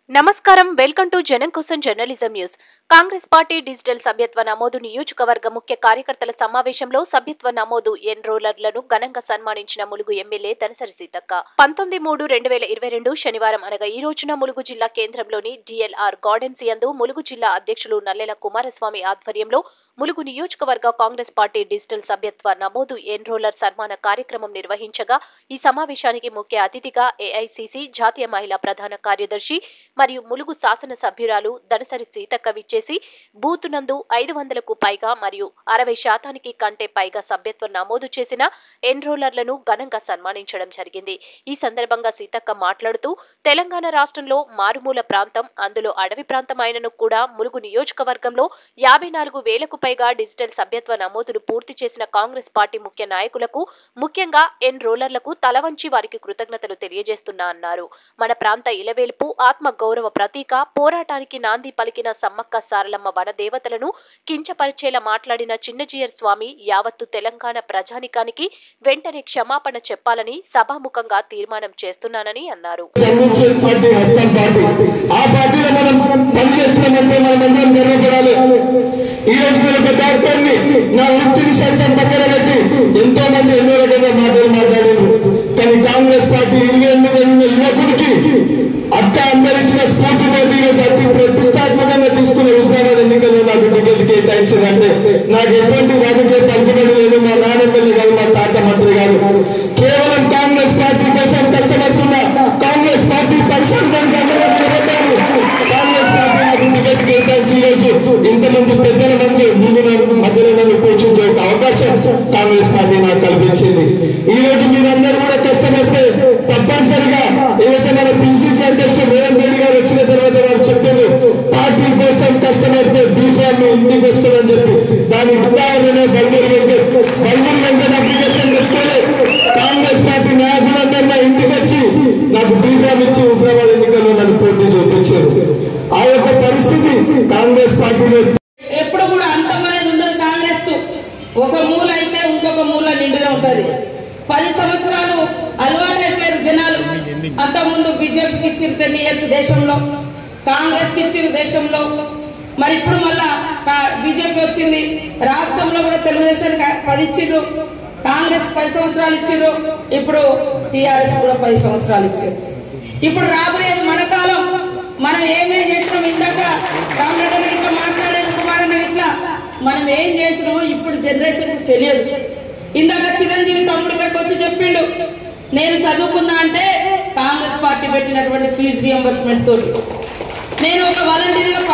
నమస్కారం welcome to జనం కోసం journalism news Congress party digital సభ్యత్వ నమోదు నియోజకవర్గ ముఖ్య కార్యకర్తల సమావేశంలో సభ్యత్వ నమోదు ఎన్రోలర్లను ఘనంగా సన్మానించిన ములుగు ఎమ్మెల్యే దనసరి సీతక్క పంతొమ్మిది మూడు రెండు వేల ఇరవై రెండు శనివారం అనగా ఈ రోజున ములుగు జిల్లా కేంద్రంలోని డిఎల్ఆర్ గార్డెన్స్ యందు ములుగు జిల్లా అధ్యక్షులు నల్లెల కుమారస్వామి ఆధ్వర్యంలో ములుగు నియోజకవర్గ కాంగ్రెస్ పార్టీ డిజిటల్ సభ్యత్వ నమోదు ఎన్రోలర్ సన్మాన కార్యక్రమం నిర్వహించగా ఈ సమావేశానికి ముఖ్య అతిథిగా ఏఐసిసి జాతీయ మహిళా ప్రధాన కార్యదర్శి మరియు ములుగు శాసన సభ్యురాలు దనసరి సీతక్క విచ్చేసి బూత్ నందు ఐదు వందలకు పైగా మరియు అరవై శాతానికి కంటే పైగా సభ్యత్వం నమోదు చేసిన ఎన్రోలర్లను ఘనంగా సన్మానించడం జరిగింది ఈ సందర్భంగా సీతక్క మాట్లాడుతూ తెలంగాణ రాష్ట్రంలో మారుమూల ప్రాంతం అందులో అడవి ప్రాంతం అయినను కూడా ములుగు నియోజకవర్గంలో యాభై నాలుగు వేలకు పైగా డిజిటల్ సభ్యత్వ నమోదును పూర్తి చేసిన కాంగ్రెస్ పార్టీ ముఖ్య నాయకులకు ముఖ్యంగా ఎన్ రోలర్లకు తలవంచి వారికి కృతజ్ఞతలు తెలియజేస్తున్నా అన్నారు మన ప్రాంత ఇలవేల్పు ఆత్మ గౌరవ ప్రతీక పోరాటానికి నాంది పలికిన సమ్మక్క సారలమ్మ వనదేవతలను కించపరిచేలా మాట్లాడిన చిన్నజీయర్ స్వామి యావత్తు తెలంగాణ ప్రజానికానికి వెంటనే క్షమాపణ చెప్పాలని సభాముఖంగా తీర్మానం చేస్తున్నానని అన్నారు అందించే పార్టీ హస్తం పార్టీ ఆ పార్టీలో మనం పనిచేస్తున్నామంటే మనం అందరం గర్వపడాలి ఈ రోజు నేను ఒక డాక్టర్ని నా వృత్తిని సైతం పక్కన పెట్టి ఎంతో మంది ఎన్నో రకాల మాటలు మాట్లాడారు కానీ కాంగ్రెస్ పార్టీ ఇరవై ఎనిమిది ఉన్న యువకుడికి అక్క అందరిచ్చిన స్ఫూర్తితో ఈరోజు అతి ప్రతిష్టాత్మకంగా తీసుకున్న హుస్నాబాద్ ఎన్నికల్లో నాకు టికెట్ కేటాయించిందంటే నాకు ఎటువంటి రాజకీయ పలుకుబడి లేదు మా నాన్న ఎమ్మెల్యే కాదు మా తాత మంత్రి కాదు కేవలం కాంగ్రెస్ పార్టీ కోసం కష్టపడుతున్న కాంగ్రెస్ పార్టీ పరిశోధనకు అందరూ నిలబడ్డారు. కాంగ్రెస్ పార్టీ నాకు టికెట్ కేటాయించి ఈరోజు ఇంతమంది పెద్దల మంది ముందు నన్ను మధ్యలో నన్ను కూర్చుంటే ఒక అవకాశం కాంగ్రెస్ పార్టీ నాకు కల్పించింది ఈ రోజు మీరందరూ కూడా కష్టపడితే తప్పనిసరిగా ఏదైతే మన పిసిసి అధ్యక్షుడు రేవంత్ రెడ్డి గారు వచ్చిన తర్వాత వారు చెప్పారు పార్టీ కోసం కష్టపడితే బీఫామ్ ఇంటికి వస్తుందని చెప్పి దాని ఉదాహరణ బల్మూరి వెంకట్ బల్మూరి వెంకట్ అప్లికేషన్ పెట్టుకోలే కాంగ్రెస్ పార్టీ నాయకులందరూ నా ఇంటికి వచ్చి నాకు బీఫామ్ ఇచ్చి హుస్నాబాద్ ఎన్నికల్లో నన్ను పోటీ చూపించారు ఆ యొక్క పరిస్థితి కాంగ్రెస్ పార్టీలో ఎప్పుడు కూడా అంతం అనేది ఉండదు కాంగ్రెస్ కు ఒక మూల అయితే ఇంకొక మూల నిండునే ఉంటది పది సంవత్సరాలు అలవాటైపోయారు జనాలు అంతకుముందు బీజేపీకి ఇచ్చిన టెన్ ఇయర్స్ దేశంలో కాంగ్రెస్ కి ఇచ్చిన దేశంలో మరి ఇప్పుడు మళ్ళా బీజేపీ వచ్చింది రాష్ట్రంలో కూడా తెలుగుదేశం పది ఇచ్చిర్రు కాంగ్రెస్ పది సంవత్సరాలు ఇచ్చిర్రు ఇప్పుడు టిఆర్ఎస్ కూడా పది సంవత్సరాలు ఇచ్చారు ఇప్పుడు రాబోయేది మన కాలం మనం ఏమేం చేసినాం ఇందాక రామరెడ్డి ఇట్లా మాట్లాడేది కుమారన్న ఇట్లా మనం ఏం చేసినామో ఇప్పుడు జనరేషన్ తెలియదు ఇందాక చిరంజీవి తమ్ముడు ఇక్కడికి వచ్చి చెప్పిండు నేను చదువుకున్నా అంటే కాంగ్రెస్ పార్టీ పెట్టినటువంటి ఫీజు రియంబర్స్మెంట్ తోటి నేను ఒక వాలంటీర్ గా